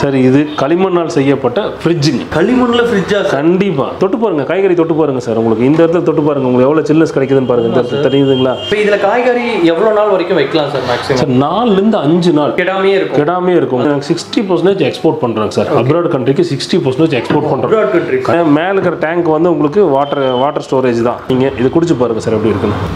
Sir இது களிமண்ணால் செய்யப்பட்ட ஃப்ரிட்ஜுங்க களிமண்ல ஃப்ரிட்ஜா கண்டிப்பா தொட்டு பாருங்க காய்கறி தொட்டு பாருங்க சார் உங்களுக்கு இந்த இடத்துல தொட்டு பாருங்க உங்களுக்கு எவ்வளவு சில்னஸ் கிடைக்குதுன்னு பாருங்க இந்த இடத்துல தெரியுதுங்களா இப்போ இதுல காய்கறி எவ்வளவு நாள் வரைக்கும் வைக்கலாம் சார் மேக்ஸிமம் சார் நாலுல இருந்து அஞ்சு நாள் கெடாமையே இருக்கும் கெடாமே இருக்கும் நாங்கள் சிக்ஸ்டி பர்சன்டேஜ் எக்ஸ்போர்ட் பண்றோங்க சார் அப்ராட் கண்ட்ரிக்கு சிக்ஸ்டி பர்சன்டேஜ் எக்ஸ்போர்ட் பண்றோம் Abroad countries. மேல இருக்கிற டேங்க் வந்து உங்களுக்கு வாட்டர் வாட்டர் ஸ்டோரேஜ் தான் நீங்க இது குடிச்சு பாருங்க சார் எப்படி இருக்குன்னு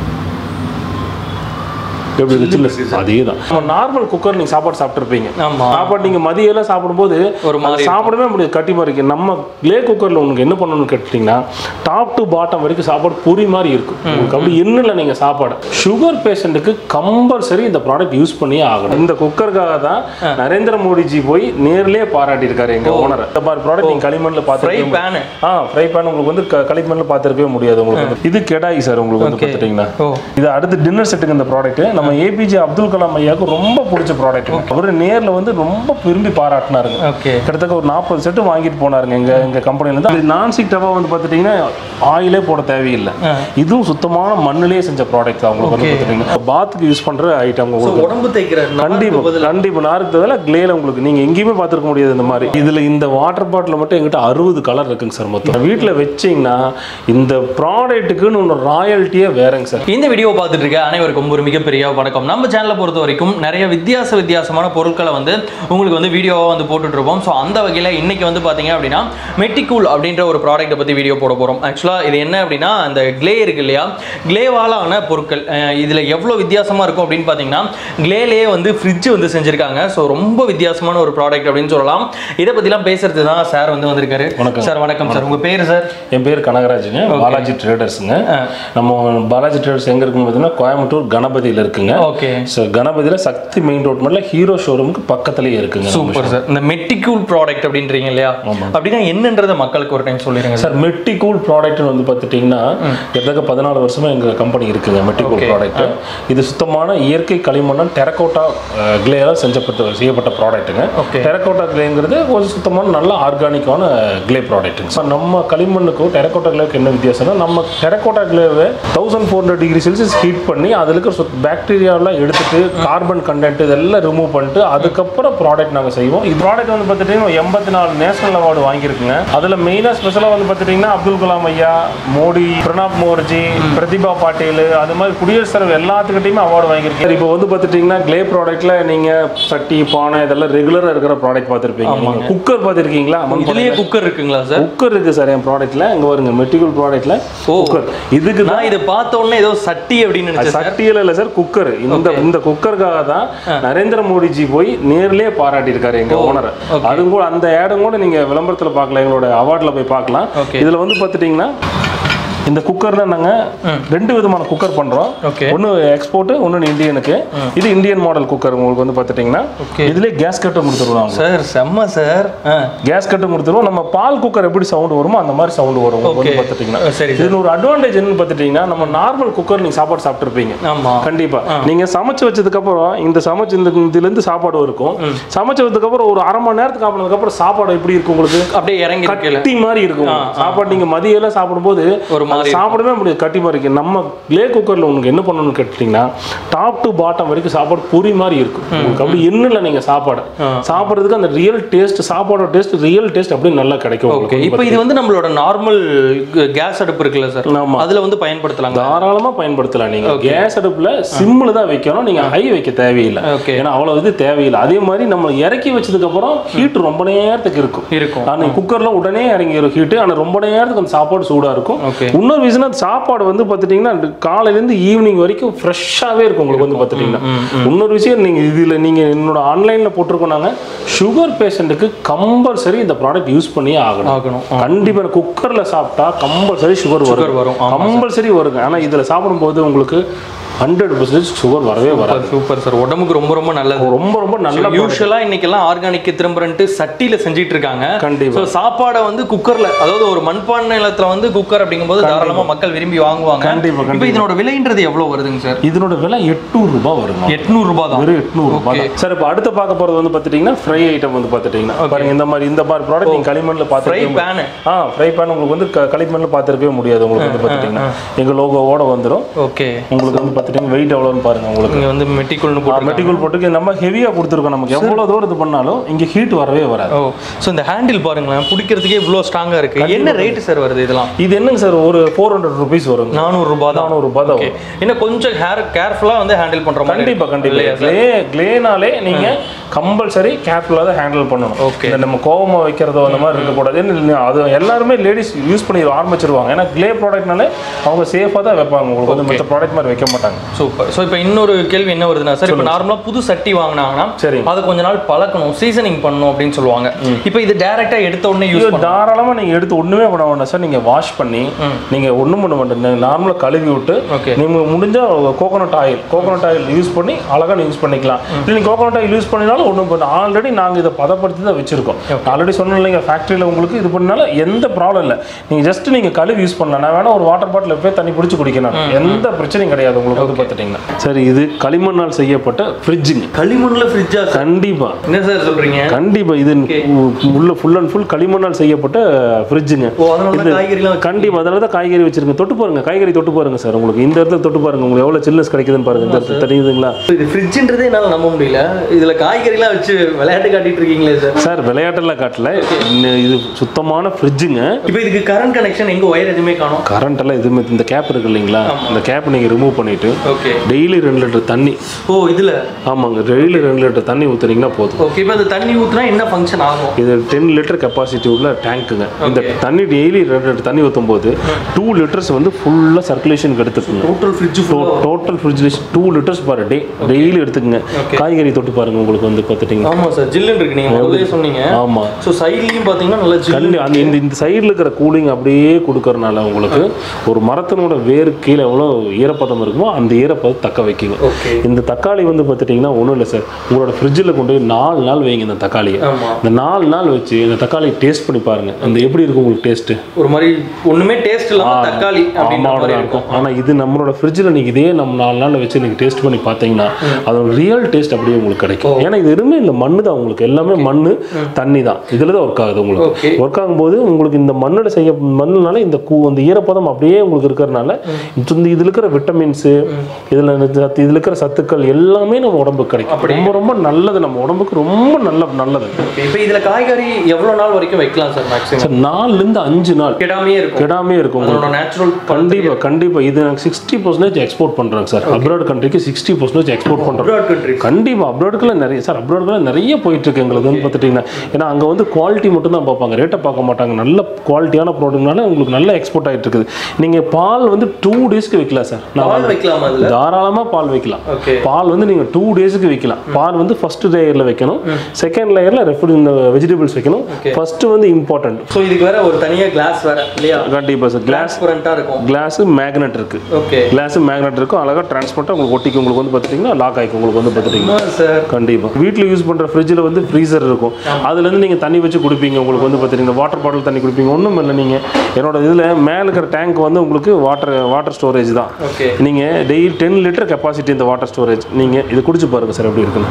எப்படி இருக்கு சில்னஸ் அதே தான் நம்ம நார்மல் குக்கர் நீங்க சாப்பாடு சாப்பிட்டுருப்பீங்க ஆமா சாப்பாடு நீங்க மதியம் எல்லாம் சாப்பிடும்போது ஒரு மாதிரி அது சாப்பிடவே முடியாது கட்டி மாதிரி இருக்கு நம்ம க்ளே குக்கர்ல உங்களுக்கு என்ன பண்ணணும்னு கேட்டிங்கன்னா டாப் டு பாட்டம் வரைக்கும் சாப்பாடு பொரி மாதிரி இருக்கும் உங்களுக்கு அப்படி எண்ணில் நீங்க சாப்பாடு சுகர் பேஷண்ட்டுக்கு கம்பல்சரி இந்த ப்ராடக்ட் யூஸ் பண்ணியே ஆகணும் இந்த குக்கருக்காக தான் நரேந்திர மோடிஜி போய் நேர்லயே பாராட்டி இருக்காரு எங்க ஓனர் இந்த மாதிரி ப்ராடக்ட் நீங்க களிமண்ல ஃப்ரை பார்த்து பேனு ஆ ஃப்ரை பேன் உங்களுக்கு வந்து க- களிமண்ல பார்த்துருக்கவே முடியாது உங்களுக்கு வந்து. இது கெடாய் சார் உங்களுக்கு வந்து பார்த்துட்டீங்கன்னா ஓ இது அடுத்து டின்னர் செட்டுக்கு இந்த ப்ராடக்ட் நம்ம ஏபிஜே அப்துல் கலாம் ஐயாவுக்கு ரொம்ப பிடிச்ச ப்ராடக்ட் அவரு நேர்ல வந்து ரொம்ப விரும்பி பாராட்டினாருங்க ஓகே கிட்டத்தட்ட ஒரு நாற்பது செட்டு வாங்கிட்டு போனாருங்க எங்க எங்க கம்பெனில இருந்து நான்ஸ்டிக் டவா வந்து பார்த்துட்டீங்கன்னா ஆயிலே போட தேவையில்லை இதுவும் சுத்தமான மண்ணிலேயே செஞ்ச ப்ராடக்ட் தான் உங்களுக்கு வந்து பார்த்துட்டீங்கன்னா பாத்துக்கு யூஸ் பண்ற ஐட்டம் ஸோ உங்களுக்கு உடம்பு தைக்கிற கண்டிப்பா கண்டிப்பா நாருக்கு பதிலாக கிளேல உங்களுக்கு நீங்க எங்கேயுமே பார்த்துருக்க முடியாது இந்த மாதிரி இதுல இந்த வாட்டர் பாட்டில் மட்டும் எங்கிட்ட அறுபது கலர் இருக்குங்க சார் மொத்தம் வீட்டில் வச்சீங்கன்னா இந்த ப்ராடக்ட்டுக்குன்னு ஒன்று ராயல்ட்டியே வேறங்க சார் இந்த வீடியோ பார்த்துட்டு இருக்க அனைவருக்கும் ஒரு மிகப்பெரிய வணக்கம் நம்ம சேனலை பொறுத்த வரைக்கும் நிறைய வித்தியாச வித்தியாசமான பொருட்களை வந்து உங்களுக்கு வந்து வீடியோவாக வந்து போட்டுட்டு இருப்போம் ஸோ அந்த வகையில் இன்னைக்கு வந்து பார்த்தீங்க அப்படின்னா மெட்டிகூல் அப்படின்ற ஒரு ப்ராடக்ட்டை பற்றி வீடியோ போட போகிறோம் ஆக்சுவலாக இது என்ன அப்படின்னா அந்த க்ளே இருக்கு இல்லையா க்ளேவால் ஆன பொருட்கள் இதில் எவ்வளோ வித்தியாசமாக இருக்கும் அப்படின்னு பார்த்தீங்கன்னா க்ளேலேயே வந்து ஃப்ரிட்ஜ் வந்து செஞ்சுருக்காங்க ஸோ ரொம்ப வித்தியாசமான ஒரு ப்ராடக்ட் அப்படின்னு சொல்லலாம் இதை பற்றிலாம் பேசுறது தான் சார் வந்து வந்திருக்காரு வணக்கம். சார் வணக்கம் சார் உங்கள் பேர் சார் என் பேர் கனகராஜுங்க பாலாஜி ட்ரேடர்ஸுங்க நம்ம பாலாஜி ட்ரேடர்ஸ் எங்க இருக்குன்னு பார்த்தீங்கன்னா கோயம்புத்தூர் கணபதியில் இருக்குங்க ஓகே ஸோ கணபதியில் சக்தி மெயின் ரோட் மேல ஹீரோ ஷோரூமுக்கு பக்கத்துலேயே இருக்குங்க சூப்பர் சார் இந்த மெட்டிகூல் ப்ராடக்ட் அப்படின்றீங்க இல்லையா அப்படின்னா என்னன்றத மக்களுக்கு ஒரு டைம் சொல்லிடுங்க சார் சார் மெட்டிகூல் ப்ராடக்ட்னு வந்து பார்த்துட்டிங்கன்னா கிட்டத்தட்ட பதினாலு வருஷமா எங்க கம்பெனி இருக்குங்க மெட்டிகூல் ப்ராடக்ட் இது சுத்தமான இயற்கை களிமண்ணன் டெரக்கோட்டா கிளேயால் செஞ்சப்பட்ட செய்யப்பட்ட ப்ராடக்ட்டுங்க Okay. டெரக்கோட்டா கிளேங்கிறது ஒரு சுத்தமான நல்ல ஆர்கானிக்கான கிளே ப்ராடக்ட்டுங்க ஸோ நம்ம களிமண்ணுக்கும் டெரக்கோட்டா கிளேவுக்கு என்ன வித்தியாசம்னா நம்ம டெரக்கோட்டா கிளேவை thousand four hundred degree Celsius heat பண்ணி அதில் இருக்கிற பாக்டீரியாவெலாம் எடுத்துட்டு கார்பன் கண்டென்ட் இதெல்லாம் ரிமூவ் பண்ணிட்டு அதுக்கப்புறம் ப்ராடக்ட் நாங்கள் செய்வோம் இது ப்ராடக்ட் வந்து பார்த்துட்டிங்கன்னா எண்பத்தி நாலு நேஷனல் அவார்டு வாங்கியிருக்குங்க அதில் மெயினாக ஸ்பெஷலாக வந்து பார்த்துட்டிங்கன்னா அப்துல் கலாம் ஐயா மோடி பிரணாப் முகர்ஜி பிரதிபா பாட்டீல் அது மாதிரி குடியரசுத் தலைவர் எல்லாத்துக்கிட்டையுமே அவார்டு வாங்கியிருக்கு இப்போ வந்து பார்த்துட்டிங்கன்னா கிளே ப்ராடக்ட்ல நீங்கள் சட்டி பானை இதெல்லாம் ரெகுலராக இருக்கிற ப்ராடக்ட் பார்த்துருப்பீங்க குக்கர் பார்த்துருக்கீங்களா இதுலயே குக்கர் இருக்குங்களா சார் குக்கர் இருக்கு சார் என் ப்ராடக்ட்ல இங்க வருங்க மெட்டிகல் ப்ராடக்ட்ல குக்கர் இதுக்கு தான் நான் இதை பார்த்த உடனே ஏதோ சட்டி அப்படின்னு நினைச்சேன் சார் சட்டியில இல்ல சார் குக்கர் இந்த இந்த குக்கருக்காக தான் நரேந்திர மோடிஜி போய் நேர்லயே பாராட்டி இருக்காரு எங்க ஓனர் அதுவும் கூட அந்த ஏடும் கூட நீங்க விளம்பரத்துல பார்க்கலாம் எங்களோட அவார்ட்ல போய் பார்க்கலாம் Okay. இதுல வந்து பார்த்துட்டீங்கன்னா இந்த குக்கர்ல நாங்க ரெண்டு விதமான குக்கர் பண்றோம் Okay. ஒன்னு எக்ஸ்போர்ட் ஒன்னு இந்தியனுக்கு இது இந்தியன் மாடல் குக்கர் உங்களுக்கு வந்து பார்த்துட்டீங்கன்னா Okay. இதுலயே கேஸ் கட்டை கொடுத்துருவோம் சார் செம்ம சார் கேஸ் கட்டு கொடுத்துருவோம் நம்ம பால் குக்கர் எப்படி சவுண்ட் வருமோ அந்த மாதிரி சவுண்ட் வரும் உங்களுக்கு வந்து Okay. பார்த்துட்டீங்கன்னா சரி சார் இதுல ஒரு அட்வான்டேஜ் என்னன்னு பார்த்துட்டீங்கன்னா நம்ம நார்மல் குக்கர் நீங்க சாப்பாடு சாப்பிட்டுருப்பீங்க ஆமா கண்டிப்பா நீங்க சமைச்சு வச்சதுக்கு அப்புறம் இந்த சமைச்சு இந்த இதுல இருந்து சாப்பாடு இருக்கும் சமைச்சு வச்சதுக்கு அப்புறம் ஒரு அரை மணி நேரத்துக்கு ஆப்பினதுக்கு அப்புறம் சாப்பாடு எப்படி இருக்கும் உங்களுக்கு அப்படியே இறங்கி இருக்கல கட்டி மாதிரி இருக்கும் சாப்பாடு நீங்க மதியம் எல்லாம் சாப்பிடும்போது ஒரு அது மாதிரி சாப்பிடவே முடியாது கட்டி மாதிரி இருக்கு நம்ம லே குக்கர்ல உங்களுக்கு என்ன பண்ணணும்னு கேட்டீங்கன்னா டாப் டு பாட்டம் வரைக்கும் சாப்பாடு பொரி மாதிரி இருக்கும் உங்களுக்கு அப்படி எண்ணில் நீங்க சாப்பாடு சாப்பிட்றதுக்கு அந்த ரியல் டேஸ்ட் சாப்பாடோட டேஸ்ட் ரியல் டேஸ்ட் அப்படி நல்லா கிடைக்கும் ஓகே உங்களுக்கு இப்போ இது வந்து நம்மளோட நார்மல் கேஸ் அடுப்பு இருக்குல்ல சார் ஆமா. அதுல வந்து பயன்படுத்தலாங்க தாராளமா பயன்படுத்தலாம் நீங்க கேஸ் அடுப்புல சிம்ல தான் வைக்கணும் நீங்க ஹை வைக்க தேவையில்லை ஓகே ஏன்னா அவ்வளவு இது தேவையில்லை அதே மாதிரி நம்ம இறக்கி வச்சதுக்கு அப்புறம் ஹீட் ரொம்ப நேரத்துக்கு இருக்கும் இருக்கும் ஆனா குக்கர்ல உடனே இறங்கிடும் ஹீட் ஆனா ரொம்ப நேரத்துக்கு அந்த சாப்பாடு சூடா இருக்கும் ஓகே இன்னொரு விஷயம் அந்த சாப்பாடு வந்து பார்த்துட்டிங்கன்னா காலையில இருந்து ஈவினிங் வரைக்கும் ஃப்ரெஷ்ஷாவே இருக்கும் உங்களுக்கு வந்து பார்த்துட்டிங்கன்னா இன்னொரு விஷயம் நீங்க இதுல நீங்க என்னோட ஆன்லைன்ல போட்டிருக்கோம் நாங்க சுகர் பேஷண்ட்டுக்கு கம்பல்சரி இந்த ப்ராடக்ட் யூஸ் பண்ணியே ஆகணும் ஆகணும் கண்டிப்பா குக்கர்ல சாப்பிட்டா கம்பல்சரி சுகர் வரும் சுகர் வரும் ஆமா. கம்பல்சரி வருங்க ஆனா இதுல சாப்பிடும்போது உங்களுக்கு ஹண்ட்ரட் பர்சன்டேஜ் சுகர் வரவே வராது சூப்பர் சார் உடம்புக்கு ரொம்ப ரொம்ப நல்லது ரொம்ப ரொம்ப நல்ல யூஸ்வலா இன்னைக்கெல்லாம் ஆர்கானிக் திரும்புறன்ட்டு சட்டியில செஞ்சிட்டு இருக்காங்க கண்டிப்பா ஸோ சாப்பாடை வந்து குக்கர்ல அதாவது ஒரு மண்பானை நிலத்துல வந்து குக்கர் அப்படிங்கும்போது தாராளமா மக்கள் விரும்பி வாங்குவாங்க கண்டிப்பா, இப்போ இதனோட விலைன்றது எவ்வளவு வருதுங்க சார் இதனோட விலை எட்நூறு ரூபாய் வருங்க எட்நூறு ரூபாய் தான் வெறும் எட்நூறு ரூபாய் தான். சார் இப்போ அடுத்து பார்க்க போறது வந்து பார்த்துட்டீங்கன்னா ஃப்ரை ஐட்டம் வந்து பார்த்துட்டீங்கன்னா பாருங்க இந்த மாதிரி இந்த மாதிரி ப்ராடக்ட் நீங்க களிமண்ல ஃப்ரை பார்த்துருக்கீங்க பேனு ஆ ஃப்ரை பேன் உங்களுக்கு வந்து க- களிமண்ல பார்த்துருக்கவே முடியாது உங்களுக்கு வந்து பார்த்துட்டீங்கன்னா எங்க லோகோவோட வந்துடும் ஓகே உங்களுக்கு வந்து பார்த்துட்டீங்க வெயிட் எவ்வளோன்னு பாருங்க உங்களுக்கு இங்க வந்து மெட்டிக்குள்னு போட்டு மெட்டிகல் போட்டுக்கு நம்ம ஹெவியாக கொடுத்துருக்கோம் நமக்கு எவ்வளோ தூரம் இது பண்ணாலும் இங்கே ஹீட் வரவே வராது ஓ ஸோ இந்த ஹேண்டில் பாருங்களேன் பிடிக்கிறதுக்கே இவ்வளோ ஸ்ட்ராங்கா இருக்கு என்ன ரேட் சார் வருது இதெல்லாம் இது என்னங்க சார் ஒரு ஃபோர் ஹண்ட்ரட் ருபீஸ் வருங்க நானூறு ரூபாய் தான் நானூறு ரூபாய் தான் ஓகே என்ன கொஞ்சம் ஹேர் கேர்ஃபுல்லா வந்து ஹேண்டில் பண்ற மாதிரி கண்டிப்பா கண்டிப்பா க்ளே க்ளேனாலே நீங்க கம்பல்சரி கேர்ஃபுல்லாக தான் ஹேண்டில் பண்ணணும் Okay. இந்த நம்ம கோவமா வைக்கிறதோ அந்த மாதிரி இருக்கக்கூடாது ஏன்னா அது எல்லாருமே லேடிஸ் யூஸ் பண்ணி ஆரம்பிச்சிருவாங்க ஏன்னா க்ளே ப்ராடக்ட்னாலே அவங்க சேஃபாக தான் வைப்பாங்க உங்களுக்கு வந்து மற்ற ப்ராடக்ட் மாதிரி வைக்க மாட்டாங்க சூப்பர் ஸோ இப்போ இன்னொரு கேள்வி என்ன வருதுன்னா சார் இப்போ நார்மலாக புது சட்டி வாங்கினாங்கன்னா சரி. அதை கொஞ்ச நாள் பழக்கணும் சீசனிங் பண்ணணும் அப்படின்னு சொல்லுவாங்க இப்போ இது டேரெக்டாக எடுத்த உடனே யூஸ் இது தாராளமா நீங்க எடுத்து ஒண்ணுமே பண்ண வேண்டாம் சார் நீங்க வாஷ் பண்ணி நீங்க ஒண்ணும் பண்ண வேண்டாம் நார்மலாக கழுவி விட்டு Okay. நீங்க முடிஞ்சா coconut oil coconut oil use பண்ணி அழகா யூஸ் பண்ணிக்கலாம் இல்லை நீங்க கோகோனட் ஆயில் யூஸ் பண்ணினாலும் ஒன்றும் பண்ண ஆல்ரெடி நாங்க இதை பதப்படுத்தி தான் வச்சிருக்கோம் ஆல்ரெடி சொன்னோம் இல்லைங்க ஃபேக்ட்ரியில் உங்களுக்கு இது பண்ணாலும் எந்த ப்ராப்ளம் இல்லை நீங்க ஜஸ்ட் நீங்க கழுவி யூஸ் பண்ணலாம் நான் வேணா ஒரு வாட்டர் பாட்டில் போய் தண்ணி பிடிச்சி குடிக்கணும் எந்த பிரச்சனையும் கிடையாது உங்களுக்கு வந்து பார்த்துட்டீங்கன்னா சரி இது களிமண்ணால் செய்யப்பட்ட ஃப்ரிட்ஜுங்க களிமண்ணில் ஃப்ரிட்ஜா சார் கண்டிப்பா என்ன சார் சொல்றீங்க கண்டிப்பா இது உள்ள ஃபுல் அண்ட் ஃபுல் களிமண்ணால் செய்யப்பட்ட ஃப்ரிட்ஜுங்க ஓ அதனால தான் காய்கறிலாம் கண்டிப்பா அதனால தான் காய்கறி வச்சிருங்க தொட்டு பாருங்க காய்கறி தொட்டு பாருங்க சார் உங்களுக்கு இந்த இடத்துல தொட்டு பாருங்க உங்களுக்கு எவ்வளவு சில்னஸ் கிடைக்குதுன்னு பாருங்க இந்த இடத்துல தெரியுதுங்களா இது ஃப்ரிட்ஜுன்றதே என்னால் நம்ப முடியல இதுல காய்கறிலாம் வச்சு விளையாட்டு காட்டிட்டு இருக்கீங்களே சார் சார் விளையாட்டெல்லாம் காட்டல இன்னும் இது சுத்தமான ஃப்ரிட்ஜுங்க இப்போ இதுக்கு கரண்ட் கனெக்ஷன் எங்க ஒயர் எதுவுமே காணும் கரண்ட் எல்லாம் எதுவுமே இந்த கேப் இருக்கு இல்லைங்களா இந்த கேப் நீங்க ரிமூவ் பண்ணிட்டு ஓகே டெய்லி ரெண்டு லிட்டர் தண்ணி ஓ இதுல ஆமாங்க டெய்லி ரெண்டு லிட்டர் தண்ணி ஊத்துனீங்கன்னா போதும் ஓகே இப்போ அந்த தண்ணி ஊத்துனா என்ன ஃபங்க்ஷன் ஆகும் இது டென் லிட்டர் கெப்பாசிட்டி உள்ள டேங்க்குங்க இந்த தண்ணி டெய்லி ரெண்டு லிட்டர் தண்ணி ஊற்றும் போது டூ லிட்டர்ஸ் வந்து ஃபுல்லாக சர்க்குலேஷனுக்கு எடுத்துக்குங்க total fridge total fridge two litres per day daily எடுத்துக்கங்க காய்கறி தொட்டு பாருங்க உங்களுக்கு வந்து பார்த்துட்டீங்க ஆமா சார் ஜில்லுன்னு இருக்கு நீங்க முதல்லயே சொன்னீங்க ஆமாம் ஸோ சைட்லயும் பாத்தீங்கன்னா நல்லா ஜில் கண்டி அந்த இந்த இந்த சைடில் இருக்கிற கூலிங் அப்படியே கொடுக்கறனால உங்களுக்கு ஒரு மரத்தினோட வேறு கீழே எவ்வளோ ஈரப்பதம் இருக்குமோ அந்த ஈரப்பதம் தக்க வைக்குங்க ஓகே இந்த தக்காளி வந்து பார்த்துட்டிங்கன்னா ஒன்றும் இல்லை சார் உங்களோட ஃப்ரிட்ஜில் கொண்டு போய் நாலு நாள் வைங்க இந்த தக்காளியை ஆமா இந்த நாலு நாள் வச்சு இந்த தக்காளி டேஸ்ட் பண்ணி பாருங்க அந்த எப்படி இருக்கும் உங்களுக்கு டேஸ்ட்டு ஒரு மாதிரி ஒண்ணுமே டேஸ்ட் இல்லாம தக்காளி அப்படின்ற மாதிரி ஆமாம் இருக்கும் இருக்கும் ஆனால் இது நம்மளோட ஃப்ரிட்ஜில் நீங்கள் இதே நம்ம நாலு நாள் வச்சு நீங்கள் டேஸ்ட் பண்ணி பார்த்தீங்கன்னா அதோட ரியல் டேஸ்ட் அப்படியே உங்களுக்கு கிடைக்கும் ஏன்னா இது எதுவுமே இல்லை மண்ணு தான் உங்களுக்கு எல்லாமே மண்ணு தண்ணி தான் இதில் தான் ஒர்க் ஆகுது Okay. உங்களுக்கு ஒர்க் ஆகும்போது உங்களுக்கு இந்த மண்ணில் செய்ய மண்ணுனால இந்த கூ இந்த ஈரப்பதம் அப்படியே உங்களுக்கு இருக்கிறனால இந்த இதில் இருக்கிற விட்டமின்ஸு இதில் சத்து இதில் இருக்கிற சத்துக்கள் எல்லாமே நம்ம உடம்புக்கு கிடைக்கும் ரொம்ப ரொம்ப நல்லது நம்ம உடம்புக்கு ரொம்ப நல்ல நல்லது Okay, இப்போ இதுல காய்கறி எவ்வளவு நாள் வரைக்கும் வைக்கலாம் சார் மேக்ஸிமம் சார் நாலுலேருந்து அஞ்சு நாள் கெடாமையே இருக்கும் கெடாமே இருக்கும் உங்களுக்கு அதோட நேச்சுரல் கண்டிப்பா கண்டிப்பா இது நாங்கள் சிக்ஸ்டி பர்சன்டேஜ் எக்ஸ்போர்ட் பண்றோங்க சார் அப்ராட் கண்ட்ரிக்கு சிக்ஸ்டி பர்சன்டேஜ் எக்ஸ்போர்ட் பண்றோம் அப்ராட் கண்ட்ரி கண்டிப்பா அப்ராடுக்குலாம் நிறைய சார் அப்ராடுக்குலாம் நிறைய போயிட்டு இருக்கு எங்களுக்கு வந்து பார்த்துட்டிங்கன்னா ஏன்னா அங்கே வந்து குவாலிட்டி மட்டும் தான் பார்ப்பாங்க ரேட்டை பார்க்க மாட்டாங்க நல்ல குவாலிட்டியான ப்ராடக்ட்னால உங்களுக்கு நல்ல எக்ஸ்போர்ட் ஆகிட்டு இருக்குது நீங்கள் பால் வந்து டூ டேஸ்க்கு வைக்கலாம் சார் நான் பால் வைக்கலாமா அதுல தாராளமாக பால் வைக்கலாம் ஓகே பால் வந்து நீங்கள் டூ டேஸுக்கு வைக்கலாம் பால் வந்து ஃபர்ஸ்ட் லேயரில் வைக்கணும் செகண்ட் லேயரில் ரெஃபர் இந்த வெஜிடபிள்ஸ் வைக்கணும் ஃபர்ஸ்ட் வந்து இம்பார்ட்டன்ட் ஸோ இதுக்கு வேற ஒரு தனியா கிளாஸ் வேற இல்லையா கண்டிப்பாக சார் கிளாஸ் டிரான்ஸ்பரண்டா இருக்கும் கிளாஸு மேக்னெட் இருக்கு ஓகே கிளாஸ் மேக்னெட் இருக்கும் அழகாக டிரான்ஸ்போர்ட்டாக உங்களுக்கு ஒட்டிக்கு உங்களுக்கு வந்து பார்த்துட்டிங்கன்னா லாக் ஆகிக்கும் உங்களுக்கு வந்து பார்த்துட்டிங்கன்னா சார் கண்டிப்பாக வீட்டில் யூஸ் பண்ணுற ஃப்ரிட்ஜில் வந்து ஃப்ரீசர் இருக்கும் அதுலேருந்து நீங்கள் தண்ணி வச்சு குடிப்பீங்க உங்களுக்கு வந்து பார்த்தீங்கன்னா வாட்டர் பாட்டில் தண்ணி குடிப்பீங்க ஒன்றும் இல்லை நீங்கள் என்னோட இதில் மேலே இருக்கிற டேங்க் வந்து உங்களுக்கு வாட்டர் வாட்டர் ஸ்டோரேஜ் தான் ஓகே நீங்கள் டெய்லி டென் லிட்டர் கெப்பாசிட்டி இந்த வாட்டர் ஸ்டோரேஜ் நீங்கள் இது குடிச்சு பாருங்க சார் எப்படி இருக்குன்னு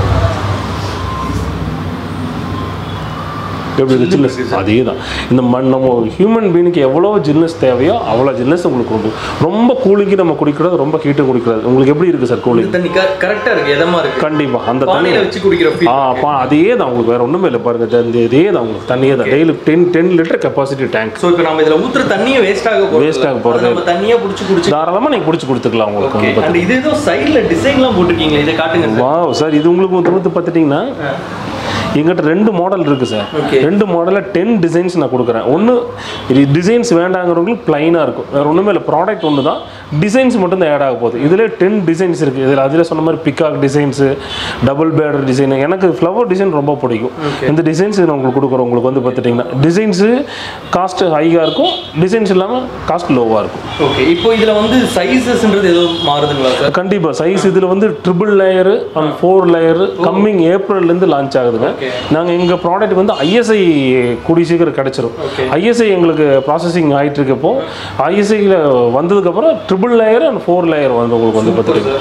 எப்படி இருக்கு ஜில்னஸ் அதே தான் இந்த மண் நம்ம ஹியூமன் பீனுக்கு எவ்வளோ ஜில்னஸ் தேவையோ அவ்வளோ ஜில்னஸ் உங்களுக்கு உண்டு ரொம்ப கூலிங்கு நம்ம குடிக்கிறது ரொம்ப ஹீட்டு குடிக்கிறது உங்களுக்கு எப்படி இருக்குது சார் கூலிங் இந்த தண்ணி கரெக்டா இருக்கு எதமா இருக்கு கண்டிப்பாக அந்த தண்ணி பானையில வச்சு குடிக்கிற ஆ ஃபீல் அப்பா அதே தான் உங்களுக்கு வேற ஒன்றுமே இல்லை பாருங்க இந்த இதே தான் உங்களுக்கு தண்ணியே தான் daily ten ten litre capacity tank so இப்போ நம்ம இதுல ஊத்துற தண்ணியே வேஸ்ட் ஆக போறது Waste ஆக இல்ல. போறது அது நம்ம தண்ணியா புடிச்சு குடிச்சு தாராளமாக நீங்கள் பிடிச்சி கொடுத்துக்கலாம் உங்களுக்கு ஓகே வந்து அண்ட் இது ஏதோ சைடுல டிசைன்லாம் போட்டிருக்கீங்களே இதை காட்டுங்க சார் வாவ் சார் இது உங்களுக்கு வந்து வந்து பார்த்துட்டிங்கன்னா எங்கிட்ட ரெண்டு மாடல் இருக்கு சார் Okay. ரெண்டு மாடலில் டென் டிசைன்ஸ் நான் கொடுக்குறேன் ஒன்று இது டிசைன்ஸ் வேண்டாங்கிறவங்களுக்கு பிளைனாக இருக்கும் வேறு ஒன்றுமே இல்லை ப்ராடக்ட் ஒன்று தான் டிசைன்ஸ் மட்டும் தான் ஆட் ஆக போகுது இதில் டென் டிசைன்ஸ் இருக்குது இதில் அதில் சொன்ன மாதிரி peacock designs double border design எனக்கு ஃப்ளவர் டிசைன் ரொம்ப பிடிக்கும் இந்த டிசைன்ஸ் நான் உங்களுக்கு கொடுக்குறோம் உங்களுக்கு வந்து பார்த்துட்டிங்கன்னா டிசைன்ஸு காஸ்ட் ஹையாக இருக்கும் டிசைன்ஸ் இல்லாமல் காஸ்ட் லோவாக இருக்கும் ஓகே இப்போ இதுல வந்து சைஸஸ்ன்றது ஏதோ மாறுதுங்களா சார் கண்டிப்பாக சைஸ் இதில் வந்து triple layer and four layer coming ஏப்ரல்லேருந்து லான்ச் ஆகுதுங்க Okay. நாங்கள் எங்கள் ப்ராடக்ட் வந்து ஐஎஸ்ஐ கூடி சீக்கிரம் கிடச்சிரும் Okay. ஐஎஸ்ஐ எங்களுக்கு ப்ராசஸிங் ஆகிட்டு இருக்கப்போ ஐஎஸ்ஐயில் வந்ததுக்கப்புறம் triple layer and four layer வந்து உங்களுக்கு வந்து பார்த்துட்டு ஸோ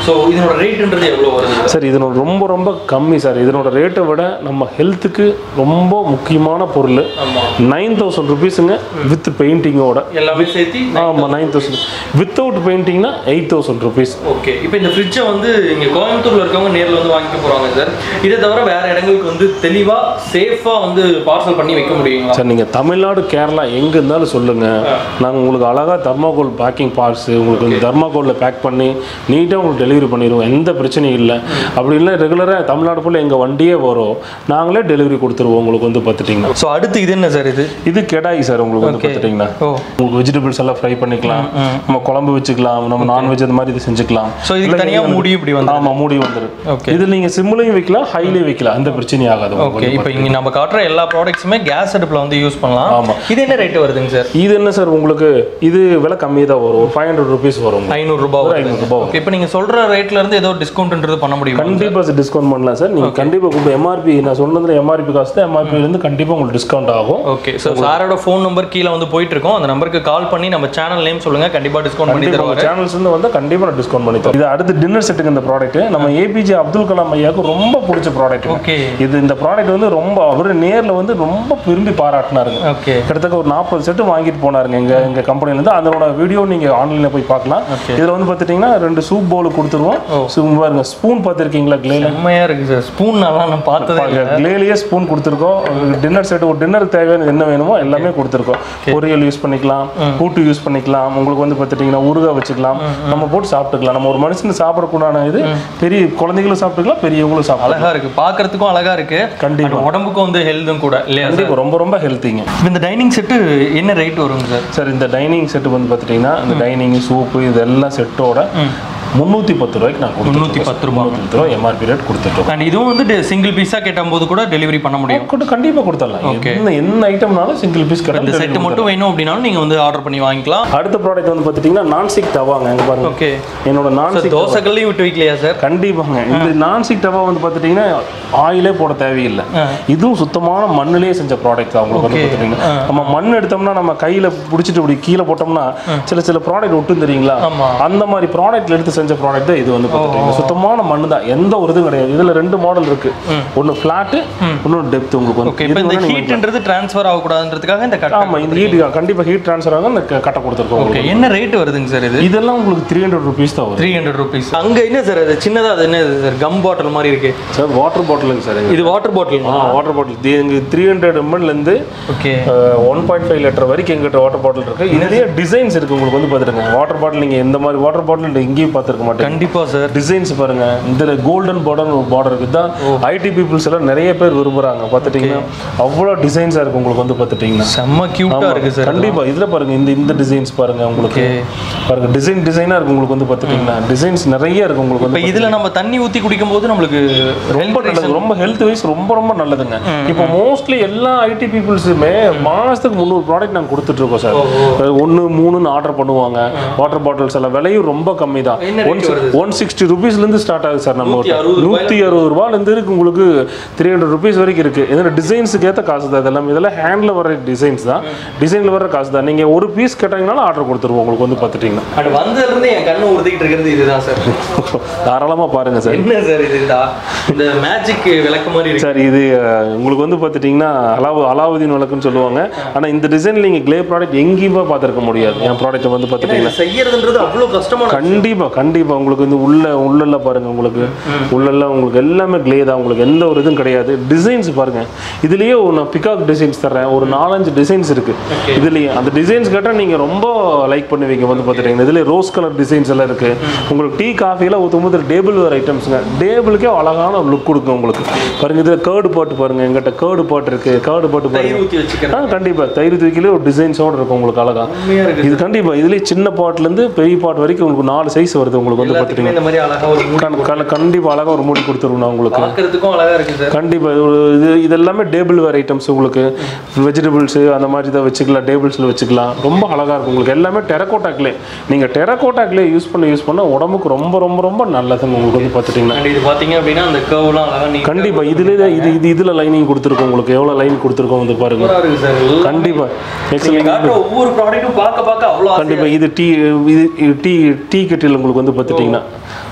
ஸோ இதனோட ரேட்டுன்றது எவ்வளோ வருது சார் இதனோட ரொம்ப ரொம்ப கம்மி சார் இதனோட ரேட்டை விட நம்ம ஹெல்த்துக்கு ரொம்ப முக்கியமான பொருள் ஆமா நைன் தௌசண்ட் ருபீஸுங்க வித் பெயிண்டிங்கோட எல்லாமே சேர்த்து ஆமாம் நைன் தௌசண்ட் வித்தவுட் பெயிண்டிங்னா எயிட் தௌசண்ட் ருபீஸ் ஓகே இப்போ இந்த ஃப்ரிட்ஜை வந்து இங்கே கோயம்புத்தூர்ல இருக்கவங்க நேரில் வந்து வாங்கிட்டு போகிறாங்க சார் இதை தவிர வேற இடங்களுக்கு வந்து தெளிவாக சேஃபாக வந்து பார்சல் பண்ணி வைக்க முடியுங்களா சார் நீங்கள் தமிழ்நாடு கேரளா எங்கே இருந்தாலும் சொல்லுங்கள் நாங்கள் உங்களுக்கு அழகாக தர்மாகோல் பேக்கிங் பார்ட்ஸு உங்களுக்கு வந்து தர்மாகோலில் பேக் பண்ணி நீட்டாக உங்களுக்கு டெலிவரி பண்ணிடுவோம் எந்த பிரச்சனையும் இல்லை அப்படி இல்லை ரெகுலராக தமிழ்நாடு ஃபுல்லாக எங்கள் வண்டியே வரும் நாங்களே டெலிவரி கொடுத்துருவோம் உங்களுக்கு வந்து பார்த்துட்டிங்கன்னா ஸோ அடுத்து இது என்ன சார் இது இது கெடாய் சார் உங்களுக்கு வந்து Okay. பார்த்துட்டிங்கன்னா ஓ உங்களுக்கு வெஜிடபிள்ஸ் எல்லாம் ஃப்ரை பண்ணிக்கலாம் நம்ம குழம்பு வச்சுக்கலாம் நம்ம நான்வெஜ் அந்த மாதிரி இது செஞ்சுக்கலாம் ஸோ இதுக்கு தனியாக மூடி இப்படி வந்து ஆமாம் மூடி வந்துடும் Okay. இது நீங்கள் சிம்லையும் வைக்கலாம் ஹைலையும் வைக்கலாம் எந்த பிரச்சனையும் ஆகாது உங்களுக்கு ஓகே இப்போ இங்கே நம்ம காட்டுற எல்லா ப்ராடக்ட்ஸுமே கேஸ் அடுப்பில் வந்து யூஸ் பண்ணலாம் ஆமா. இது என்ன ரேட் வருதுங்க சார் இது என்ன சார் உங்களுக்கு இது விலை கம்மி தான் வரும் ஒரு ஃபைவ் ஹண்ட்ரட் ருபீஸ் வரும் உங்களுக்கு. ஐநூறுரூபா ஒரு வருது 500 ரூபாய் வரும். ஓகே இப்போ நீங்கள் சொல்கிற ரேட்ல இருந்து ஏதோ டிஸ்கவுண்ட்ன்றது பண்ண முடியுமா கண்டிப்பா சார் டிஸ்கவுண்ட் பண்ணலாம் சார் நீங்க கண்டிப்பா கூப்பிட்டு எம்ஆர்பி நான் சொன்னதுல எம்ஆர்பி காசு தான் எம்ஆர்பில இருந்து கண்டிப்பா உங்களுக்கு டிஸ்கவுண்ட் ஆகும் ஓகே ஸோ சாரோட ஃபோன் நம்பர் கீழே வந்து போயிட்டு இருக்கோம் அந்த நம்பருக்கு கால் பண்ணி நம்ம சேனல் நேம் சொல்லுங்க கண்டிப்பா டிஸ்கவுண்ட் பண்ணி கண்டிப்பா உங்க தருவாரு சேனல்ஸ் இருந்து வந்து கண்டிப்பா நான் டிஸ்கவுண்ட் பண்ணி தரேன் இது அடுத்து டின்னர் செட்டுக்கு இந்த ப்ராடக்ட் நம்ம ஏபிஜே அப்துல் கலாம் ஐயாவுக்கு ரொம்ப பிடிச்ச ப்ராடக்ட் ஓகே இது இந்த ப்ராடக்ட் வந்து ரொம்ப அவரு நேர்ல வந்து ரொம்ப விரும்பி பாராட்டினாருங்க ஓகே கிட்டத்தட்ட ஒரு நாற்பது செட்டு வாங்கிட்டு போனாருங்க எங்க எங்க கம்பெனில இருந்து அதனோட வீடியோ நீங்க ஆன்லைன்ல போய் பார்க்கலாம் Okay. இதுல வந்து பாத்துட்டீங்கன்னா ரெண்டு சூப் பவுல் கொடுத்துருவோம் சூப் பாருங்க ஸ்பூன் பார்த்துருக்கீங்களா கிளேல செம்மையா இருக்கு சார் ஸ்பூன் நல்லா நான் பார்த்ததே இல்லை கிளேலியே ஸ்பூன் கொடுத்துருக்கோம் டின்னர் செட் ஒரு டின்னருக்கு தேவையான என்ன வேணுமோ எல்லாமே கொடுத்துருக்கோம் பொரியல் யூஸ் பண்ணிக்கலாம் கூட்டு யூஸ் பண்ணிக்கலாம் உங்களுக்கு வந்து பார்த்துட்டிங்கன்னா ஊறுகாய் வச்சுக்கலாம் நம்ம போட்டு சாப்பிட்டுக்கலாம் நம்ம ஒரு மனுஷன் சாப்பிடக்கூடான இது பெரிய குழந்தைகளும் சாப்பிட்டுக்கலாம் பெரியவங்களும் சாப்பிடலாம் அழகா இருக்கு பார்க்கறதுக்கும் அழகா இருக்கு கண்டிப்பா And உடம்புக்கும் வந்து ஹெல்த்தும் கூட இல்லையா சார் கண்டிப்பா ரொம்ப ரொம்ப ஹெல்த்திங்க இப்போ இந்த டைனிங் செட்டு என்ன ரேட் வருங்க சார் சார் இந்த டைனிங் செட்டு வந்து பார்த்துட்டிங்கன்னா இந்த டைனிங் சூப்பு இதெல்லாம் செட்டோட முந்நூற்றி பத்து ரூபாய்க்கு நான் கொடுத்துருக்கோம் முந்நூற்றி பத்து ரூபாய் முந்நூற்றி பத்து ரூபா எம்ஆர்பி ரேட் கொடுத்துட்டோம் அண்ட் இதுவும் வந்து சிங்கிள் பீஸாக கேட்டபோது கூட டெலிவரி பண்ண முடியும் கொண்டு கண்டிப்பாக கொடுத்துடலாம் என்ன என்ன ஐட்டம்னாலும் சிங்கிள் பீஸ் இந்த கிடையாது செட்டு மட்டும் வேணும் அப்படின்னாலும் நீங்க வந்து ஆர்டர் பண்ணி வாங்கிக்கலாம் அடுத்த ப்ராடக்ட் வந்து பார்த்துட்டிங்கன்னா நான்ஸ்டிக் தவாங்க இங்க பாருங்க ஓகே என்னோட நான்ஸ்டிக் தோசைகள்லையும் விட்டு வைக்கலையா சார் கண்டிப்பாங்க இந்த நான்ஸ்டிக் தவா வந்து பார்த்துட்டிங்கன்னா ஆயிலே போட தேவையில்லை இதுவும் சுத்தமான மண்ணிலே செஞ்ச ப்ராடக்ட் தான் உங்களுக்கு வந்து பார்த்துட்டிங்கன்னா நம்ம மண் எடுத்தோம்னா நம்ம கையில் பிடிச்சிட்டு இப்படி கீழே போட்டோம்னா சில சில ப்ராடக்ட் ஒட்டும் தெரியுங்களா ஆமா. அந்த மாதிரி ப்ராடக்ட்ல எடுத்து செஞ்ச ப்ராடக்ட் தான் இது வந்து பார்த்துட்டிங்கன்னா சுத்தமான மண் தான் எந்த ஒரு இதுவும் கிடையாது இதுல ரெண்டு மாடல் இருக்கு ஒன்று ஃப்ளாட்டு இன்னொன்று டெப்த் உங்களுக்கு ஓகே வந்து இப்போ இந்த இது வேணா நீங்க- ஹீட்ன்றது ட்ரான்ஸ்ஃபர் ஆகக்கூடாதுன்றதுக்காக இந்த கட் ஆமா இந்த ஹீட் கண்டிப்பா ஹீட் ட்ரான்ஸ்ஃபர் ஆகும் இந்த க- கட்டை கொடுத்துருக்கோம் ஓகே என்ன ரேட் வருதுங்க சார் இது இதெல்லாம் உங்களுக்கு த்ரீ ஹண்ட்ரட் ருபீஸ் தான் வரும் த்ரீ ஹண்ட்ரட் ருபீஸ் அங்க என்ன சார் அது சின்னதா அது என்ன சார் கம் பாட்டில் மாதிரி இருக்கு சார் வாட்டர் பாட்டிலுங்க சார் இது வாட்டர் பாட்டில் வாட்டர் பாட்டில் எங்க த்ரீ ஹண்ட்ரட் எம்எல்லேருந்து okay one point five litre வரைக்கும் எங்கிட்ட வாட்டர் பாட்டில் இருக்கு இதுலயே டிசைன்ஸ் இருக்கு உங்களுக்கு வந்து பார்த்துருங்க வாட்டர் பாட்டில் நீங்க இந்த மாதிரி வாட்டர் பாட்டில் எங்கேயும் பார்த்துருக்க மாட்டீங்க கண்டிப்பா சார் டிசைன்ஸ் பாருங்க இதுல கோல்டன் பார்டர் ஒரு பார்டர் இருக்கு தான் ஐடி பீப்புள்ஸ் எல்லாம் நிறைய பேர் விரும்புறாங்க பார்த்துட்டீங்கன்னா அவ்வளோ டிசைன்ஸா இருக்கு உங்களுக்கு வந்து பார்த்துட்டீங்கன்னா செம்ம கியூட்டா இருக்கு சார் கண்டிப்பா இதுல பாருங்க இந்த இந்த டிசைன்ஸ் பாருங்க உங்களுக்கு பாருங்க டிசைன் டிசைனா இருக்கு உங்களுக்கு வந்து பார்த்துட்டீங்கன்னா டிசைன்ஸ் நிறைய இருக்கு உங்களுக்கு இப்போ வந்து இதுல நம்ம தண்ணி ஊத்தி குடிக்கும் போது நம்மளுக்கு ரொம்ப நல்லது ரொம்ப ஹெல்த் வைஸ் ரொம்ப ரொம்ப நல்லதுங்க இப்போ மோஸ்ட்லி எல்லா ஐடி பீப்புள்ஸுமே மாசத்துக்கு முந்நூறு ப்ராடக்ட் நாங்கள் கொடுத்துட்டு இருக்கோம் சார் ஒன்று மூணுன்னு ஆர்டர் பண்ணுவாங்க வாட்டர் பாட்டில்ஸ் எல்லாம் விலையும் ரொம்ப கம்மி தான் என்ன ஒன் rate வருது ஒன் சிக்ஸ்டி ருபீஸ்லேருந்து ஸ்டார்ட் ஆகுது சார் நம்ம நூத்தி அறுபது நூற்றி அறுபது ரூபாயிலேருந்து இருக்கு உங்களுக்கு த்ரீ ஹண்ட்ரட் ருபீஸ் வரைக்கும் இருக்கு இதோட டிசைன்ஸுக்கு ஏற்ற காசு தான் இதெல்லாம் இதெல்லாம் ஹேண்டில் வர டிசைன்ஸ் தான் டிசைனில் வர காசு தான் நீங்கள் ஒரு பீஸ் கேட்டாங்கனாலும் ஆர்டர் கொடுத்துருவோம் உங்களுக்கு வந்து பார்த்துட்டிங்கன்னா அது வந்ததுல இருந்து என் கண்ணு உறுத்திக்கிட்டு இருக்கிறது இதுதான் சார் தாராளமாக பாருங்க சார் என்ன சார் இது இதா? இந்த மேஜிக் விளக்கு மாதிரி இருக்கு சார் இது அஹ், உங்களுக்கு வந்து பார்த்துட்டிங்கன்னா அலாவு அலாவுதீன் விளக்குன்னு சொல்லுவாங்க ஆனால் இந்த டிசைன் நீங்கள் கிளே ப்ராடக்ட் எங்கேயுமே பார்த்துருக்க முடியாது என் ப்ராடக்ட் வந்து பார்த்துட்டிங்கன்னா இது செய்யறதுன்றது அவ்வளவு கஷ்டமான கண்டிப்பாக கண்டிப்பாக உங்களுக்கு வந்து உள்ள உள்ளெல்லாம் பாருங்க உங்களுக்கு உள்ளெல்லாம் உங்களுக்கு எல்லாமே கிளே தான் உங்களுக்கு எந்த ஒரு இதுவும் கிடையாது டிசைன்ஸ் பாருங்க இதுலயே ஒரு நான் பிகாக் டிசைன்ஸ் தர்றேன் ஒரு நாலஞ்சு டிசைன்ஸ் இருக்கு இதுலயே அந்த டிசைன்ஸ் கேட்டால் நீங்கள் ரொம்ப லைக் பண்ணுவீங்க வந்து பார்த்துட்டீங்கன்னா இதுல ரோஸ் கலர் டிசைன்ஸ் எல்லாம் இருக்கு உங்களுக்கு டீ காஃபியெல்லாம் ஊற்றும் போது டேபிள் வேர் ஐட்டம்ஸுங்க டேபிளுக்கே அழகான லுக் கொடுக்கும் உங்களுக்கு பாருங்க இதில் கேர்டு பாட்டு பாருங்க எங்கிட்ட கேர்டு பாட்டு இருக்கு கேர்டு பாட்டு பாருங்க தயிர் ஊத்தி வச்சுக்கிறேன் ஆ கண்டிப்பா தயிர் தூக்கிலே ஒரு டிசைன்ஸோட இருக்கும் உங்களுக்கு அழகா உண்மையா இருக்கு இது கண்டிப்பா இதுலயே சின்ன பாட்ல இருந்து பெரிய பாட் வரைக்கும் உங்களுக்கு நாலு சைஸ் வருது உங்களுக்கு வந்து எல்லாத்துக்குமே இந்த மாதிரி அழகா ஒரு மூடி கண்- கண்- கண்டிப்பா அழகா ஒரு மூடி கொடுத்துருவோம் நான் உங்களுக்கு பார்க்கறதுக்கும் அழகா இருக்கு சார் கண்டிப்பா இது ஒரு இது இது எல்லாமே டேபிள் வேர் ஐட்டம்ஸ் உங்களுக்கு வெஜிடபிள்ஸ் அந்த மாதிரி இதை வச்சுக்கலாம் டேபிள்ஸ்ல வச்சுக்கலாம் ரொம்ப அழகா இருக்கும் உங்களுக்கு எல்லாமே டெரகோட்டா கிளே நீங்க டெரகோட்டா கிளே யூஸ் பண்ண யூஸ் பண்ண உடம்புக்கு ரொம்ப ரொம்ப ரொம்ப நல்லதுங்க உங்களுக்கு வந்து பார்த்துட்டீங்கன்னா அண்ட் இது பாத்தீங்க அப்படின்னா அந்த கர்வ்லாம் அழகா நீ கண்டிப்பா இதுல இது இது இதுல லைனிங் கொடுத்துருக்கோம் உங்களுக்கு எவ்வளவு லைன் கொடுத்துருக்கோம் வந்து பாருங்க சூப்பரா இருக்கு சார் எல்லாம் கண்டிப்பா நீங்க எக்ஸலண்ட் காட்டுற ஒவ்வொரு ப்ராடக்ட்டும் பார்க்க பார்க்க அவ்வளோ கண்டிப்பா இது டீ இது இது டீ டீ கெட்டில் உங்களுக்கு வந்து பார்த்துட்டிங்கன்னா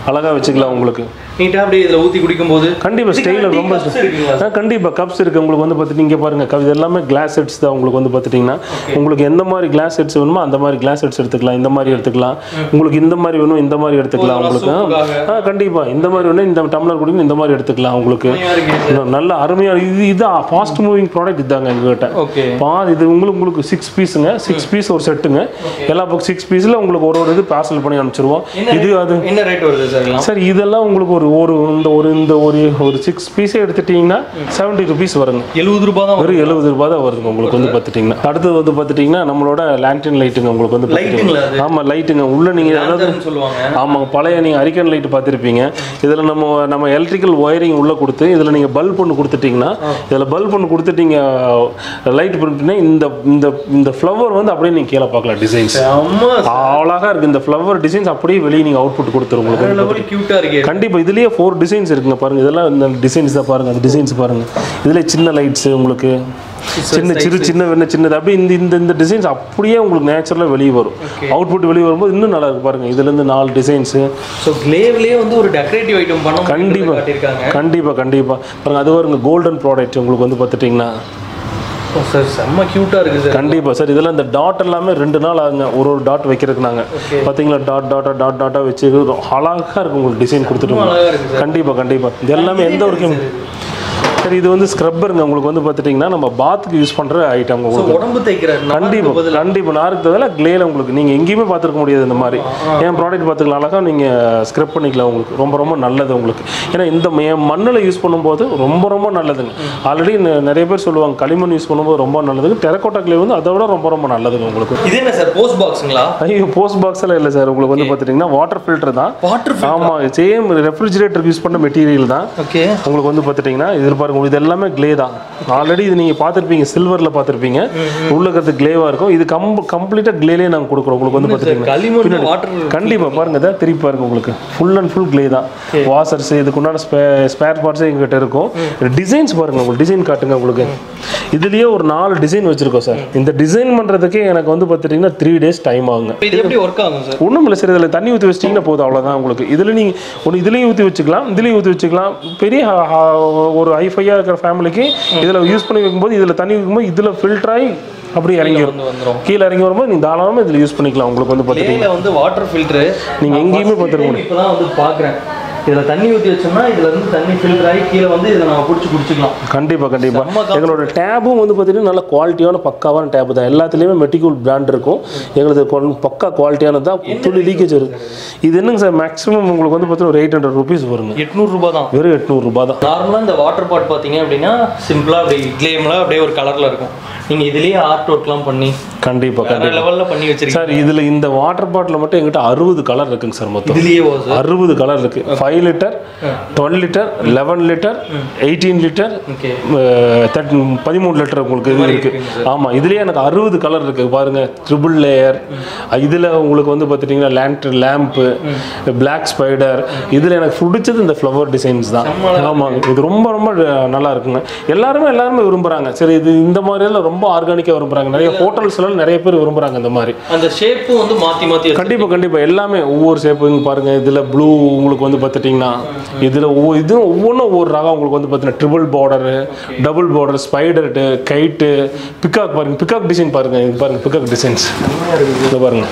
அழகாக வச்சுக்கலாம் உங்களுக்கு நீட்டா அப்படியே இதுல ஊத்தி குடிக்கும் போது கண்டிப்பாக ஸ்டைலில் ரொம்ப இருக்குங்களா ஆ கண்டிப்பாக கப்ஸ் இருக்குது உங்களுக்கு வந்து பார்த்து நீங்கள் பாருங்கள் கப் இது எல்லாமே கிளாஸ் செட்ஸ் தான் உங்களுக்கு வந்து பார்த்துட்டிங்கன்னா உங்களுக்கு எந்த மாதிரி கிளாஸ் செட்ஸ் வேணுமோ அந்த மாதிரி கிளாஸ் செட்ஸ் எடுத்துக்கலாம் இந்த மாதிரி எடுத்துக்கலாம் உங்களுக்கு இந்த மாதிரி வேணும் இந்த மாதிரி எடுத்துக்கலாம் உங்களுக்கு சூப்புக்காக. ஆ கண்டிப்பாக இந்த மாதிரி வேணும் இந்த டம்ளர் குடிக்கணும் இந்த மாதிரி எடுத்துக்கலாம் உங்களுக்கு அருமையா இருக்கு இன்னும் நல்ல அருமையாக இது இது ஃபாஸ்ட் மூவிங் ப்ராடக்ட் இதாங்க எங்ககிட்ட ஓகே பா இது உங்களுக்கு உங்களுக்கு சிக்ஸ் பீஸுங்க சிக்ஸ் பீஸ் ஒரு செட்டுங்க எல்லா பக்கம் சிக்ஸ் பீஸில் உங்களுக்கு ஒரு ஒரு இது பார்சல் பண்ணி அனுப்பிச்சிருவோம் இது அது என்ன ரேட் வருது சார் எல்லாம் சார் இதெல்லாம் உங்களுக்கு ஒரு ஒரு இந்த ஒரு இந்த ஒரு ஒரு சிக்ஸ் பீஸே எடுத்துட்டீங்கன்னா செவன்ட்டி ருபீஸ் வருங்க எழுபது ரூபாய் தான் வெறும் எழுபது ரூபாய் தான் வருதுங்க உங்களுக்கு வந்து பார்த்துட்டிங்கன்னா அடுத்தது வந்து பார்த்துட்டிங்கன்னா நம்மளோட லேண்டன் லைட்டுங்க உங்களுக்கு வந்து லைட்டுங்களா அது ஆமாம் லைட்டுங்க உள்ள நீங்கள் அதாவது Lantern சொல்லுவாங்க ஆமாங்க பழைய நீங்கள் அரிக்கன் லைட் பார்த்துருப்பீங்க இதில் நம்ம நம்ம எலக்ட்ரிக்கல் ஒயரிங் உள்ளே கொடுத்து இதில் நீங்கள் பல்ப் ஒன்று கொடுத்துட்டிங்கன்னா இதில் பல்ப் ஒன்று கொடுத்துட்டீங்க லைட் பண்ணிட்டீங்கன்னா இந்த இந்த இந்த ஃப்ளவர் வந்து அப்படியே நீங்கள் கீழே பார்க்கலாம் டிசைன்ஸ் அம்மா அழகாக இருக்குது இந்த ஃப்ளவர் டிசைன்ஸ் அப்படியே வெளியே நீங்கள் அவுட்புட் கொடுத்துரும் உங்களுக்கு வந்து லெவல் கியூட்டா இருக்கே கண்டிப்பாக இதுலேயே ஃபோர் டிசைன்ஸ் இருக்குங்க பாருங்க இதெல்லாம் இந்த டிசைன்ஸ் தான் பாருங்க அந்த டிசைன்ஸ் பாருங்க இதுல சின்ன லைட்ஸ் உங்களுக்கு சின்ன சிறு சின்ன வெண்ண சின்னது அப்படியே இந்த இந்த இந்த டிசைன்ஸ் அப்படியே உங்களுக்கு நேச்சுரலாக வெளியே வரும் அவுட்புட் வெளியே வரும்போது இன்னும் நல்லா இருக்கு பாருங்க இதுல இருந்து நாலு டிசைன்ஸு ஸோ கிளேவ்லயே வந்து ஒரு டெக்கரேட்டிவ் ஐட்டம் பண்ண கண்டிப்பா. காட்டியிருக்காங்க கண்டிப்பா கண்டிப்பா பாருங்க அது வருங்க கோல்டன் ப்ராடக்ட் உங்களுக்கு வந்து பார்த்துட்டிங்கன்னா சார் செம்ம கியூட்டா இருக்கு சார் கண்டிப்பா சார் இதெல்லாம் இந்த டாட் எல்லாமே ரெண்டு நாள் ஆகுங்க ஒரு ஒரு டாட் வைக்கிறதுக்கு நாங்க பாத்தீங்களா டாட் டாட்டா டாட் டாட்டா வச்சு அழகா இருக்கு உங்களுக்கு டிசைன் கொடுத்துட்டு அழகா இருக்கு சார் கண்டிப்பா கண்டிப்பா இது எல்லாமே எந்த ஒரு chem- சரி இது வந்து ஸ்க்ரப்பருங்க உங்களுக்கு வந்து பார்த்துட்டிங்கன்னா நம்ம பாத்துக்கு யூஸ் பண்ற ஐட்டம் ஸோ உங்களுக்கு உடம்பு தைக்கிறார் கண்டிப்பா கண்டிப்பா நாருக்கு பதிலாக கிளேல உங்களுக்கு நீங்க எங்கேயுமே பார்த்துருக்க முடியாது இந்த மாதிரி என் ப்ராடக்ட் பார்த்துக்கலாம் அழகா நீங்க ஸ்க்ரப் பண்ணிக்கலாம் உங்களுக்கு ரொம்ப ரொம்ப நல்லது உங்களுக்கு ஏன்னா இந்த ம- மண்ணுல யூஸ் பண்ணும்போது ரொம்ப ரொம்ப நல்லதுங்க ஆல்ரெடி நிறைய பேர் சொல்லுவாங்க களிமண் யூஸ் பண்ணும்போது ரொம்ப நல்லதுங்க டெரக்கோட்டா கிளே வந்து அதை விட ரொம்ப ரொம்ப நல்லதுங்க உங்களுக்கு இது என்ன சார் போஸ்ட் பாக்ஸுங்களா ஐயோ போஸ்ட் பாக்ஸ் எல்லாம் இல்லை சார் உங்களுக்கு வந்து பார்த்துட்டிங்கன்னா வாட்டர் ஃபில்டர் தான் வாட்டர் ஆமா சேம் ரெஃப்ரிஜிரேட்டர் யூஸ் பண்ண மெட்டீரியல் தான் ஓகே உங்களுக்கு வந்து பார்த்துட்டிங்கன்னா இது பாருங்க இது எல்லாமே க்ளே தான் ஆல்ரெடி இது நீங்கள் பார்த்துருப்பீங்க சில்வரில் பார்த்துருப்பீங்க உள்ள இருக்கிறது க்ளேவாக இருக்கும் இது கம் கம்ப்ளீட்டாக க்ளேலே நாங்கள் கொடுக்குறோம் உங்களுக்கு வந்து பார்த்துட்டிங்கன்னா களிமண் வாட்டர் கண்டிப்பாக பாருங்க இதான் திருப்பி பாருங்க உங்களுக்கு ஃபுல் அண்ட் ஃபுல் க்ளே தான் வாசர்ஸ் இதுக்குண்டான ஸ்பே ஸ்பேர் பார்ட்ஸே எங்ககிட்ட இருக்கும் டிசைன்ஸ் பாருங்க உங்களுக்கு டிசைன் காட்டுங்க உங்களுக்கு இதுலயே ஒரு நாலு டிசைன் வச்சிருக்கோம் சார் இந்த டிசைன் பண்ணுறதுக்கே எனக்கு வந்து பார்த்துட்டிங்கன்னா த்ரீ டேஸ் டைம் ஆகுங்க இது எப்படி ஒர்க் ஆகும் சார் ஒன்றும் இல்லை சார் இதில் தண்ணி ஊற்றி வச்சிட்டிங்கன்னா போதும் அவ்வளோதான் உங்களுக்கு இதில் நீங்கள் ஒன்று இதுலேயும் ஊற்றி வச்சுக்கலாம் இதுலேயும் ஊற்றி வச்சுக்கலாம் பெரிய ஹ- ஹ- ஒரு ஹைஃபையாக இருக்கிற ஃபேமிலிக்கு இதில் யூஸ் பண்ணி வைக்கும்போது இதில் தண்ணி வைக்கும்போது இதில் ஃபில்டர் ஆகி அப்படியே இறங்கி வரும் வந்து வந்துரும் கீழே இறங்கி வரும்போது நீங்கள் தாராளமாக இதில் யூஸ் பண்ணிக்கலாம் உங்களுக்கு வந்து பார்த்துட்டீங்க கிளேல வந்து வாட்டர் ஃபில்டர் நீங்க எங்கேயுமே பார்த்திருக்க முடியாது. இப்பதான் வந்து பாக்குறேன் இதுல தண்ணி ஊத்தி வச்சோம்னா இதுல இருந்து தண்ணி ஃபில்டர் ஆகி கீழே வந்து இதை நம்ம பிடிச்சி குடிச்சுக்கலாம் கண்டிப்பாக செம்ம கண்டிப்பாக concept. எங்களோட டேபும் வந்து பார்த்தீங்கன்னா நல்ல குவாலிட்டியான பக்காவான டேப் தான் எல்லாத்துலேயுமே மெட்டிகூல் பிராண்ட் இருக்கும் எங்களது கொ- பக்கா குவாலிட்டியானது தான் துளி லீக்கேஜ் வரும் இது என்னங்க சார் மேக்ஸிமம் உங்களுக்கு வந்து பார்த்தீங்கன்னா ஒரு எயிட் ஹண்ட்ரட் ருபீஸ் வருங்க எட்நூறு ரூபாய் தான் வெறும் எட்நூறுபா தான் நார்மலாக இந்த வாட்டர் பாட் பார்த்தீங்க அப்படின்னா சிம்பிளாக அப்படி கிளேம்லாம் அப்படியே ஒரு கலரில் இருக்கும் நீங்கள் இதுலேயே ஆர்ட் ஒர்க்லாம் பண்ணி கண்டிப்பாக வேற கண்டிப்பாக லெவலில் பண்ணி வச்சிருக்கீங்க சார் இதுல இந்த வாட்டர் பாட்டில் மட்டும் எங்கிட்ட அறுபது கலர் இருக்குங்க சார் மொத்தம் இதுலேயே வாஸ் அறுபது கலர் இருக்கு five litre twelve litre eleven litre eighteen litre okay thirty பதிமூணு லிட்டர் உங்களுக்கு இது இருக்கு இருக்குங்க ஆமா இதுலயே எனக்கு அறுபது கலர் இருக்கு பாருங்க ட்ரிபிள் லேயர் இதுல உங்களுக்கு வந்து பார்த்துட்டிங்கன்னா லேண்ட் லேம்ப்பு பிளாக் ஸ்பைடர் இதுல எனக்கு பிடிச்சது இந்த ஃப்ளவர் டிசைன்ஸ் தான் ஆமாங்க இது ரொம்ப ரொம்ப நல்லா இருக்குங்க எல்லாருமே எல்லாருமே விரும்புறாங்க சரி இது இந்த மாதிரி எல்லாம் ரொம்ப ஆர்கானிக்காக விரும்புறாங்க நிறைய ஹோட்டல்ஸ் எல்லாம் நிறைய பேர் விரும்புறாங்க இந்த மாதிரி அந்த ஷேப்பும் வந்து மாற்றி மாற்றி கண்டிப்பா கண்டிப்பா எல்லாமே ஒவ்வொரு ஷேப்புங்க பாருங்க இதுல ப்ளூ உங்களுக்கு வந்து பார்த்துட்டிங்கன்னா இதுல ஒவ்வொரு இதுவும் ஒவ்வொன்றும் ஒவ்வொரு ரகம் உங்களுக்கு வந்து பார்த்தீங்கன்னா triple border double border spider kite peacock பாருங்க பிக்காக் டிசைன் பாருங்க இது பாருங்க பிக்காக் டிசைன்ஸ் இது பாருங்க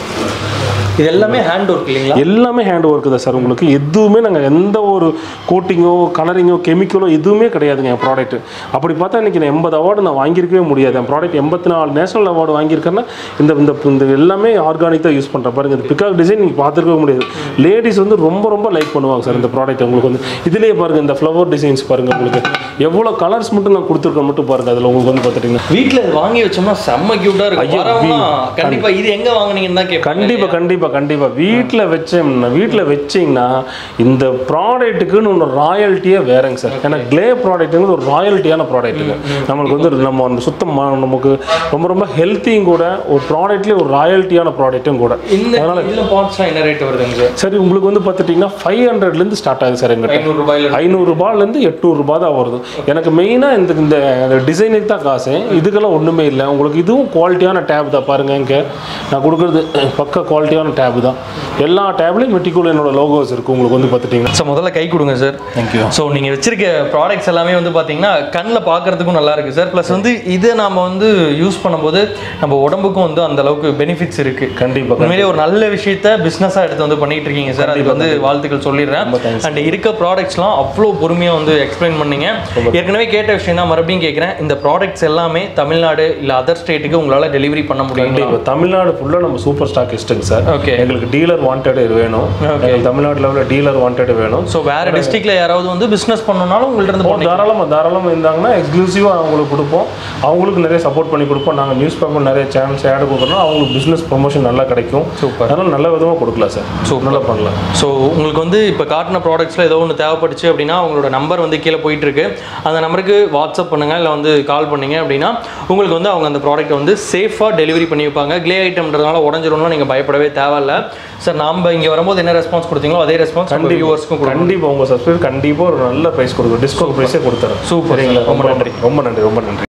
இது எல்லாமே ஹேண்ட் ஒர்க் இல்லைங்களா எல்லாமே ஹேண்ட் ஒர்க் தான் சார் உங்களுக்கு எதுவுமே நாங்கள் எந்த ஒரு கோட்டிங்கோ கலரிங்கோ கெமிக்கலோ எதுவுமே கிடையாதுங்க என் ப்ராடக்ட் அப்படி பார்த்தா இன்னைக்கு நான் எண்பது அவார்டு நான் வாங்கியிருக்கவே முடியாது என் ப்ராடக்ட் எண்பத்தி நாலு நேஷனல் அவார்டு வாங்கியிருக்கேன்னா இந்த இந்த இந்த எல்லாமே ஆர்கானிக் தான் யூஸ் பண்ணுறேன் பாருங்க இந்த பிகாக் டிசைன் நீங்கள் பார்த்துருக்கவே முடியாது லேடிஸ் வந்து ரொம்ப ரொம்ப லைக் பண்ணுவாங்க சார் இந்த ப்ராடக்ட் உங்களுக்கு வந்து இதுலேயே பாருங்க இந்த ஃப்ளவர் டிசைன்ஸ் பாருங்க உங்களுக்கு எவ்வளோ கலர்ஸ் மட்டும் நான் கொடுத்துருக்கேன் மட்டும் பாருங்க அதில் உங்களுக்கு வந்து பார்த்துட்டிங்கன்னா வீட்டில் இது வாங்கி வச்சோம்னா செம்ம க்யூட்டாக இருக்கும் வரவங்க கண்டிப்பா இது எங்க வாங்குனீங்கன்னு தான் கேட்பாங்க கண்டிப்பா கண்டிப்பா கண்டிப்பா வீட்டில் வச்சோம்னா வீட்டில் வச்சீங்கன்னா இந்த ப்ராடக்ட்டுக்குன்னு ஒன்று ராயல்ட்டியே வேறங்க சார் ஏன்னா கிளே ப்ராடக்ட்டுங்கிறது ஒரு ராயல்ட்டியான ப்ராடக்ட்டுங்க நம்மளுக்கு வந்து நம்ம அந்த சுத்தமாக நமக்கு ரொம்ப ரொம்ப ஹெல்த்தியும் கூட ஒரு ப்ராடக்ட்லேயே ஒரு ராயல்ட்டியான ப்ராடக்ட்டும் கூட இந்த இதில் பாட்ஸ்லாம் என்ன ரேட் வருதுங்க சார் சரி உங்களுக்கு வந்து பார்த்துட்டிங்கன்னா ஃபைவ் ஹண்ட்ரட்லேருந்து ஸ்டார்ட் ஆகுது சார் எங்கிட்ட ஐநூறு ரூபாயில ஐநூறுரூபாலேருந்து எட்நூறுபா தான் வருது எனக்கு மெயினாக இந்த இந்த டிசைனுக்கு தான் காசு இதுக்கெல்லாம் ஒன்றுமே இல்லை உங்களுக்கு இதுவும் குவாலிட்டியான டேப் தான் பாருங்க இங்கே நான் கொடுக்குறது பக்க குவாலிட்டியான டேப் தான் எல்லா டேப்லையும் மெட்டிகூல் என்னோட லோகோஸ் இருக்குது உங்களுக்கு வந்து பார்த்துட்டிங்கன்னா ஸோ முதல்ல கை கொடுங்க சார் தேங்க்யூ ஸோ நீங்கள் வச்சிருக்க ப்ராடக்ட்ஸ் எல்லாமே வந்து பார்த்தீங்கன்னா கண்ணில் பார்க்கறதுக்கும் நல்லா இருக்கு சார் ப்ளஸ் வந்து இதை நாம வந்து யூஸ் பண்ணும்போது நம்ம உடம்புக்கும் வந்து அந்த அளவுக்கு பெனிஃபிட்ஸ் இருக்கு கண்டிப்பாக உண்மையிலேயே ஒரு நல்ல விஷயத்த பிஸ்னஸாக எடுத்து வந்து பண்ணிட்டு இருக்கீங்க சார் அதுக்கு வந்து வாழ்த்துக்கள் சொல்லிடுறேன் ரொம்ப thanks. அண்ட் இருக்க ப்ராடக்ட்ஸ்லாம் அவ்வளோ பொறுமையாக வந்து எக்ஸ்பிளைன் பண்ணீங்க ஏற்கனவே கேட்ட விஷயம் தான் மறுபடியும் கேட்குறேன் இந்த ப்ராடக்ட்ஸ் எல்லாமே தமிழ்நாடு இல்லை அதர் ஸ்டேட்டுக்கு உங்களால் டெலிவரி பண்ண முடியுங்களா கண்டிப்பாக தமிழ்நாடு ஃபுல்லாக நம்ம சூப்பர் ஸ்டாக் இஸ்ட்டுங்க சார் Okay. எங்களுக்கு டீலர் வாண்டட் வேணும் எங்களுக்கு தமிழ்நாடு லெவலில் டீலர் வாண்டட் வேணும் ஸோ வேற டிஸ்ட்ரிக்ட்ல யாராவது வந்து பிஸ்னஸ் பண்ணணும்னாலும் உங்கள்ட்ட இருந்து பண்ணி தாராளமாக தாராளமாக இருந்தாங்கன்னா எக்ஸ்க்ளூசிவாக அவங்களுக்கு கொடுப்போம் அவங்களுக்கு நிறைய சப்போர்ட் பண்ணி கொடுப்போம் நாங்கள் நியூஸ் பேப்பர் நிறைய சேனல்ஸ் ஆட் கொடுக்குறோம் அவங்களுக்கு பிஸ்னஸ் ப்ரொமோஷன் நல்லா கிடைக்கும் Super. அதனால நல்ல விதமாக கொடுக்கலாம் சார் Super. நல்லா பண்ணலாம் ஸோ உங்களுக்கு வந்து இப்போ காட்டின ப்ராடக்ட்ஸில் ஏதோ ஒன்று தேவைப்பட்டுச்சு அப்படின்னா உங்களோட நம்பர் வந்து கீழே போயிட்டு இருக்கு அந்த நம்பருக்கு வாட்ஸ்அப் பண்ணுங்க இல்லை வந்து கால் பண்ணீங்க அப்படின்னா உங்களுக்கு வந்து அவங்க அந்த ப்ராடக்ட்டை வந்து சேஃபாக டெலிவரி பண்ணி வைப்பாங்க க்ளே ஐட்டம்ன்றதுனால உடஞ்சிரும்லாம் நீங்கள் பயப்படவே தேவையில்ல சார் நாம இங்கே வரும்போது என்ன ரெஸ்பான்ஸ் கொடுத்தீங்களோ அதே ரெஸ்பான்ஸ் நம்ம வியூவர்ஸ்க்கும் கொடுக்கும் கண்டிப்பாக உங்கள் சப்ஸ்கிரைபர் கண்டிப்பாக ஒரு நல்ல ப்ரைஸ் கொடுக்கும் டிஸ்கவுண்ட் ப்ரைஸே கொடுத்துறேன் Super. சரிங்களா ரொம்ப ரொம்ப நன்றி ரொம்ப நன்றி ரொம்ப நன்றி